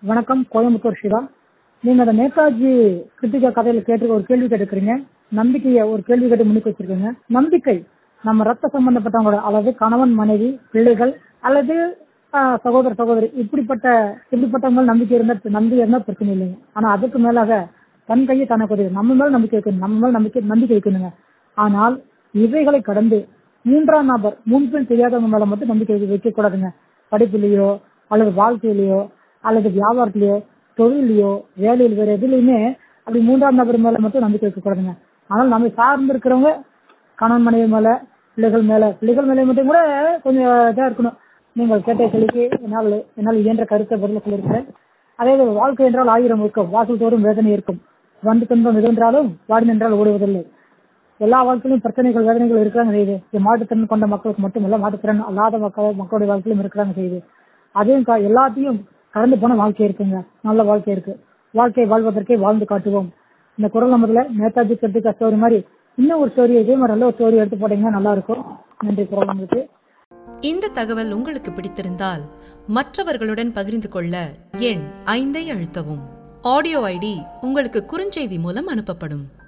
வணக்கம் கோயம்புத்தூர் சிவா நீங்க அந்த நேதாஜி கிருத்திகா கதையில கேட்டு ஒரு கேள்வி கேட்டுக்கிறீங்க நம்பிக்கைய ஒரு கேள்வி கேட்டு முன்னுக்கு வச்சிருக்கீங்க நம்பிக்கை நம்ம ரத்த சம்பந்தப்பட்டவங்களோட அதாவது கணவன் மனைவி பிள்ளைகள் அல்லது ஆஹ், சகோதர சகோதரி இப்படிப்பட்ட இப்படிப்பட்டவங்க நம்பிக்கை இருந்தா நம்பிக்கை இருந்தா பிரச்சனை இல்லைங்க ஆனா அதுக்கு மேலாக தன் கையை தனக்கு உதவி நம்ம மேல நம்பிக்கை வைக்கணும் நம்ம மேல நம்பிக்கை நம்பிக்கை வைக்கணுங்க ஆனால் இவைகளை கடந்து மூன்றாம் நபர் முன்பின் தெரியாதவங்க மேல மட்டும் நம்பிக்கை வைக்க கூடாதுங்க படிப்புலயோ அல்லது வாழ்க்கையிலயோ அல்லது வியாபாரத்திலயோ தொழிலையோ வேலையில் வேற எதுலயுமே அப்படி மூன்றாம் நபர் மேல மட்டும் நம்பிக்கை வைக்க கூடாதுங்க ஆனால் நம்ம சார்ந்து இருக்கிறவங்க கணவன் மனைவி மேல பிள்ளைகள் மேல பிள்ளைகள் மேல மட்டும் கூட கொஞ்சம் இதா இருக்கணும் நீங்கள் கேட்ட கேள்விக்கு என்னால் என்னால் இயன்ற கருத்தை பதில் சொல்லியிருக்கிறேன் அதே போல வாழ்க்கை என்றால் ஆயிரம் இருக்கும் வாசல் தோறும் வேதனை இருக்கும் வந்து துன்பம் எதென்றாலும் வாடி நின்றால் ஓடுவதில்லை எல்லா வாழ்க்கையிலும் பிரச்சனைகள் வேதனைகள் இருக்கிறாங்க செய்யுது இது மாற்றுத்திறன் கொண்ட மக்களுக்கு மட்டுமல்ல மாற்றுத்திறன் அல்லாத மக்கள் மக்களுடைய வாழ்க்கையிலும் இருக்கிறாங்க செய்யுது அதையும் கா- எல்லாத்தையும் கடந்து போன வாழ்க்கை இருக்குங்க நல்ல வாழ்க்கை இருக்கு வாழ்க்கை வாழ்வதற்கே வாழ்ந்து காட்டுவோம் இந்த குரல் நமதுல நேதாஜி கருத்துக்கா ஸ்டோரி மாதிரி இன்னும் ஒரு ஸ்டோரி இதே மாதிரி நல்ல ஒரு ஸ்டோரி எடுத்து போட்டீங்கன்னா நல்லா இருக்கும் நன்றி குரல் நமக்கு இந்த தகவல் உங்களுக்கு பிடித்திருந்தால் மற்றவர்களுடன் பகிர்ந்து கொள்ள எண் ஐந்தை அழுத்தவும் ஆடியோ ஐடி உங்களுக்கு குறுஞ்செய்தி மூலம் அனுப்பப்படும்